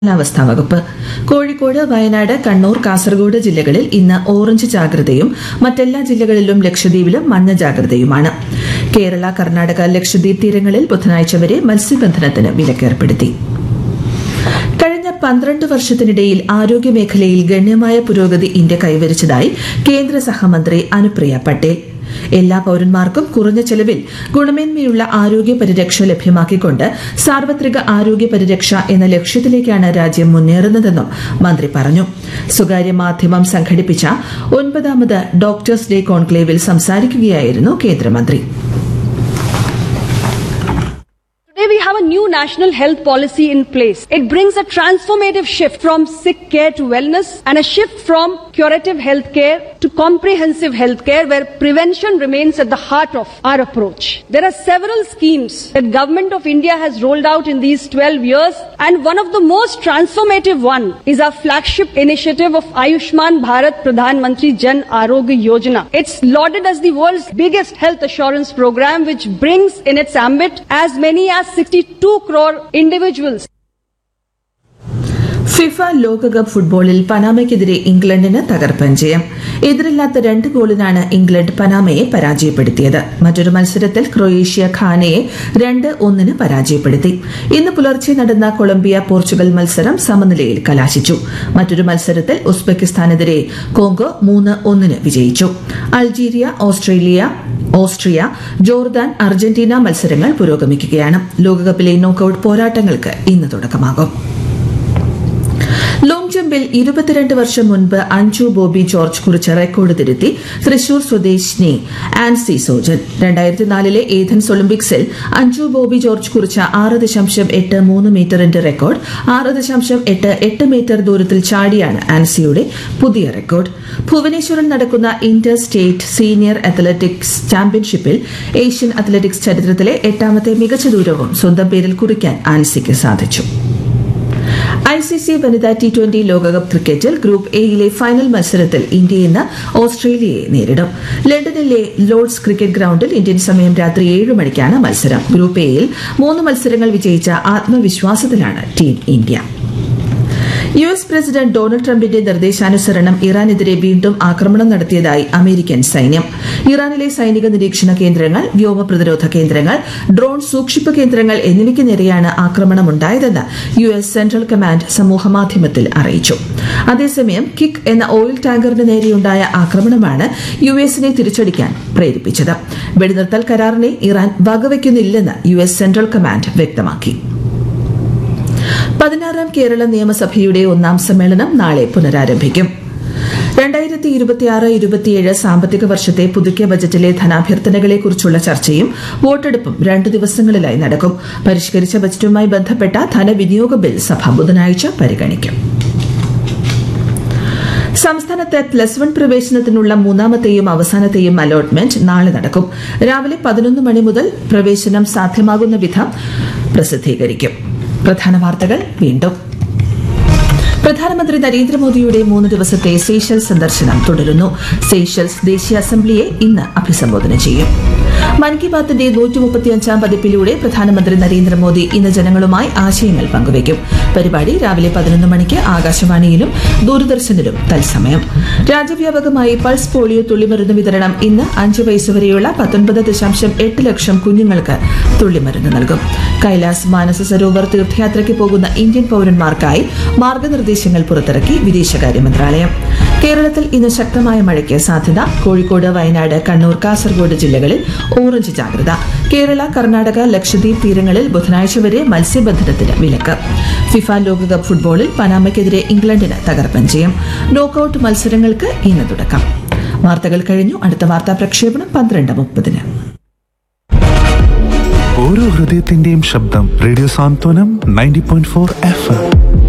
കാലാവസ്ഥാ വകുപ്പ് കോഴിക്കോട് വയനാട് കണ്ണൂർ കാസർഗോഡ് ജില്ലകളിൽ ഇന്ന് ഓറഞ്ച് ജാഗ്രതയും മറ്റെല്ലാ ജില്ലകളിലും ലക്ഷദ്വീപിലും മഞ്ഞ ജാഗ്രതയുമാണ് കേരള കർണാടക ലക്ഷദ്വീപ് തീരങ്ങളിൽ ബുധനാഴ്ച വരെ മത്സ്യബന്ധനത്തിന് വിലക്കേർപ്പെടുത്തി കഴിഞ്ഞ പന്ത്രണ്ട് വർഷത്തിനിടയിൽ ആരോഗ്യമേഖലയിൽ ഗണ്യമായ പുരോഗതി ഇന്ത്യ കൈവരിച്ചതായി കേന്ദ്ര സഹമന്ത്രി അനുപ്രിയ പട്ടേൽ എല്ലാ പൌരന്മാർക്കും കുറഞ്ഞ ചെലവിൽ ഗുണമേന്മയുള്ള ആരോഗ്യ പരിരക്ഷ ലഭ്യമാക്കിക്കൊണ്ട് സാർവത്രിക ആരോഗ്യ പരിരക്ഷ എന്ന ലക്ഷ്യത്തിലേക്കാണ് രാജ്യം മുന്നേറുന്നതെന്നും മന്ത്രി പറഞ്ഞു സ്വകാര്യ മാധ്യമം സംഘടിപ്പിച്ച ഒൻപതാമത് ഡോക്ടേഴ്സ് ഡേ കോൺക്ലേവിൽ സംസാരിക്കുകയായിരുന്നു കേന്ദ്രമന്ത്രി Today we have a new national health policy in place. It brings a transformative shift from sick care to wellness and a shift from curative health care to comprehensive health care where prevention remains at the heart of our approach. There are several schemes that government of India has rolled out in these 12 years and one of the most transformative one is our flagship initiative of Ayushman Bharat Pradhan Mantri Jan Arogya Yojana. It's lauded as the world's biggest health assurance program which brings in its ambit as many as 62 crore individuals. FIFA ലോകകപ്പ് ഫുട്ബോളിൽ പനാമയ്ക്കെതിരെ ഇംഗ്ലണ്ടിന് തകർപ്പൻ ജയം എതിരില്ലാത്ത രണ്ട് ഗോളിനാണ് England പനാമയെ പരാജയപ്പെടുത്തിയത് മറ്റൊരു മത്സരത്തിൽ ക്രൊയേഷ്യ ഖാനയെ രണ്ട് ഒന്നിന് പരാജയപ്പെടുത്തി ഇന്ന് പുലർച്ചെ നടന്ന കൊളംബിയ പോർച്ചുഗൽ മത്സരം സമനിലയിൽ കലാശിച്ചു മറ്റൊരു മത്സരത്തിൽ ഉസ്ബെക്കിസ്ഥാനെതിരെ കോങ്കോ മൂന്ന് ഒന്നിന് വിജയിച്ചു Algeria Australia Austria Jordan Argentina മത്സരങ്ങൾ പുരോഗമിക്കുകയാണ് ലോകകപ്പിലെ നോക്കൌട്ട് പോരാട്ടങ്ങൾക്ക് ഇന്ന് തുടക്കമാകും ലോങ് ജമ്പിൽ ഇരുപത്തിരണ്ട് വർഷം മുൻപ് അഞ്ജു ബോബി ജോർജ് കുറിച്ച റെക്കോർഡ് തിരുത്തി തൃശൂർ സ്വദേശിനി ആൻസി സോജൻ രണ്ടായിരത്തി നാലിലെ ഏഥൻസ് ഒളിമ്പിക്സിൽ അഞ്ജു ബോബി ജോർജ് കുറിച്ച ആറ് ദശാംശം എട്ട് മൂന്ന് മീറ്ററിന്റെ റെക്കോർഡ് ആറ് ദശാംശം എട്ട് എട്ട് മീറ്റർ ദൂരത്തിൽ ചാടിയാണ് ആൻസിയുടെ പുതിയ റെക്കോർഡ് ഭുവനേശ്വറിൽ നടക്കുന്ന ഇന്റർ സ്റ്റേറ്റ് സീനിയർ അത്ലറ്റിക്സ് ചാമ്പ്യൻഷിപ്പിൽ ഏഷ്യൻ അത്ലറ്റിക്സ് ചരിത്രത്തിലെ എട്ടാമത്തെ മികച്ച ദൂരവും സ്വന്തം പേരിൽ കുറിക്കാൻ ആൻസിക്ക് സാധിച്ചു ഐ സി സി വനിതാ ടി ട്വന്റി ലോകകപ്പ് ക്രിക്കറ്റിൽ ഗ്രൂപ്പ് എയിലെ ഫൈനൽ മത്സരത്തിൽ ഇന്ത്യ ഇന്ന് ഓസ്ട്രേലിയയെ നേരിടും ലണ്ടനിലെ ലോർഡ്സ് ക്രിക്കറ്റ് ഗ്രൌണ്ടിൽ ഇന്ത്യൻ സമയം രാത്രി ഏഴ് മണിക്കാണ് മത്സരം ഗ്രൂപ്പ് എയിൽ മൂന്ന് മത്സരങ്ങൾ വിജയിച്ച ആത്മവിശ്വാസത്തിലാണ് team India U S president Donald ട്രംപിന്റെ നിർദ്ദേശാനുസരണം ഇറാനെതിരെ വീണ്ടും ആക്രമണം നടത്തിയതായി അമേരിക്കൻ സൈന്യം ഇറാനിലെ സൈനിക നിരീക്ഷണ കേന്ദ്രങ്ങൾ വ്യോമ പ്രതിരോധ കേന്ദ്രങ്ങൾ ഡ്രോൺ സൂക്ഷിപ്പ് കേന്ദ്രങ്ങൾ എന്നിവയ്ക്ക് നേരെയാണ് ആക്രമണമുണ്ടായതെന്ന് യു എസ് സെൻട്രൽ കമാൻഡ് സമൂഹമാധ്യമത്തിൽ അറിയിച്ചു അതേസമയം കിക്ക് എന്ന ഓയിൽ ടാങ്കറിന് നേരെയുണ്ടായ ആക്രമണമാണ് യു എസിനെ തിരിച്ചടിക്കാൻ പ്രേരിപ്പിച്ചത് വെടിനിർത്തൽ കരാറിനെ ഇറാൻ വകവയ്ക്കുന്നില്ലെന്ന് യു എസ് സെൻട്രൽ കമാൻഡ് വ്യക്തമാക്കി പതിനാറാം കേരള നിയമസഭയുടെ ഒന്നാം സമ്മേളനം നാളെ പുനരാരംഭിക്കും രണ്ടായിരത്തി ഇരുപത്തിയാറ് ഇരുപത്തിയേഴ് സാമ്പത്തിക വർഷത്തെ പുതുക്കിയ ബജറ്റിലെ ധനാഭ്യർത്ഥനകളെക്കുറിച്ചുള്ള ചർച്ചയും വോട്ടെടുപ്പും രണ്ടു ദിവസങ്ങളിലായി നടക്കും പരിഷ്കരിച്ച ബജറ്റുമായി ബന്ധപ്പെട്ട ധനവിനിയോഗ ബിൽ സഭ ബുധനാഴ്ച പരിഗണിക്കും സംസ്ഥാനത്ത് പ്ലസ് വൺ പ്രവേശനത്തിനുള്ള മൂന്നാമത്തെയും അവസാനത്തെയും അലോട്ട്മെന്റ് നാളെ നടക്കും രാവിലെ പതിനൊന്ന് മണി മുതൽ പ്രവേശനം സാധ്യമാകുന്ന വിധം പ്രസിദ്ധീകരിക്കും പ്രധാന വാർത്തകൾ വീണ്ടും പ്രധാനമന്ത്രി നരേന്ദ്രമോദിയുടെ മൂന്ന് ദിവസത്തെ സീഷൽസ് സന്ദർശനം തുടരുന്നു സീഷൽസ് ദേശീയ അസംബ്ലിയെ ഇന്ന് അഭിസംബോധന ചെയ്യും മൻ കി ബാത്തിന്റെ നൂറ്റി മുപ്പത്തിയഞ്ചാം പതിപ്പിലൂടെ പ്രധാനമന്ത്രി നരേന്ദ്രമോദി ഇന്ന് ജനങ്ങളുമായി ആശയങ്ങൾ പങ്കുവയ്ക്കും പരിപാടി രാവിലെ പതിനൊന്ന് മണിക്ക് ആകാശവാണിയിലും ദൂരദർശനിലും തത്സമയം രാജ്യവ്യാപകമായി പൾസ് പോളിയോ തുള്ളിമരുന്ന് വിതരണം ഇന്ന് അഞ്ച് വയസ്സുവരെയുള്ള പത്തൊൻപത് ദശാംശം എട്ട് ലക്ഷം കുഞ്ഞുങ്ങൾക്ക് തുള്ളിമരുന്ന് നൽകും കൈലാസ് മാനസ സരോവർ തീർത്ഥയാത്രയ്ക്ക് പോകുന്ന ഇന്ത്യൻ പൌരന്മാർക്കായി മാർഗനിർദ്ദേശങ്ങൾ പുറത്തിറക്കി വിദേശകാര്യ മന്ത്രാലയം കേരളത്തിൽ ഇന്ന് ശക്തമായ മഴയ്ക്ക് സാധ്യത കോഴിക്കോട് വയനാട് കണ്ണൂർ കാസർഗോഡ് ജില്ലകളിൽ ഓറഞ്ച് ജാഗ്രത കേരള കർണാടക ലക്ഷദ്വീപ് തീരങ്ങളിൽ ബുധനാഴ്ച വരെ മത്സ്യബന്ധനത്തിന് വിലക്ക് ഫിഫ ലോകകപ്പ് ഫുട്ബോളിൽ പനാമയ്ക്കെതിരെ ഇംഗ്ലണ്ടിന് തകർപ്പൻ ജയം നോക്കൌട്ട് മത്സരങ്ങൾക്ക് ഇന്ന് തുടക്കം വാർത്തകൾ കഴിഞ്ഞു അടുത്ത വാർത്താ പ്രക്ഷേപണം പന്ത്രണ്ട് മുപ്പതിന് ഓരോ ഹൃദയത്തിന്റെയും ശബ്ദം radio Santhwanam ninety point four F M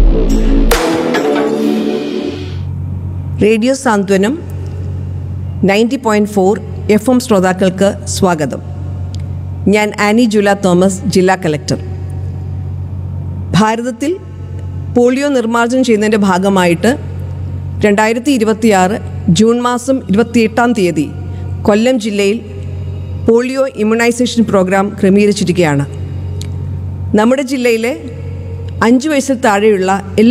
radio Santhwanam ninety point four F M ശ്രോതാക്കൾക്ക് സ്വാഗതം ഞാൻ ആനി ജുല തോമസ് ജില്ലാ കലക്ടർ ഭാരതത്തിൽ പോളിയോ നിർമ്മാർജ്ജനം ചെയ്യുന്നതിൻ്റെ ഭാഗമായിട്ട് രണ്ടായിരത്തി ഇരുപത്തിയാറ് ജൂൺ മാസം ഇരുപത്തിയെട്ടാം തീയതി കൊല്ലം ജില്ലയിൽ പോളിയോ ഇമ്മ്യൂണൈസേഷൻ പ്രോഗ്രാം ക്രമീകരിച്ചിരിക്കുകയാണ് നമ്മുടെ ജില്ലയിലെ അഞ്ച് വയസ്സിൽ താഴെയുള്ള എല്ലാ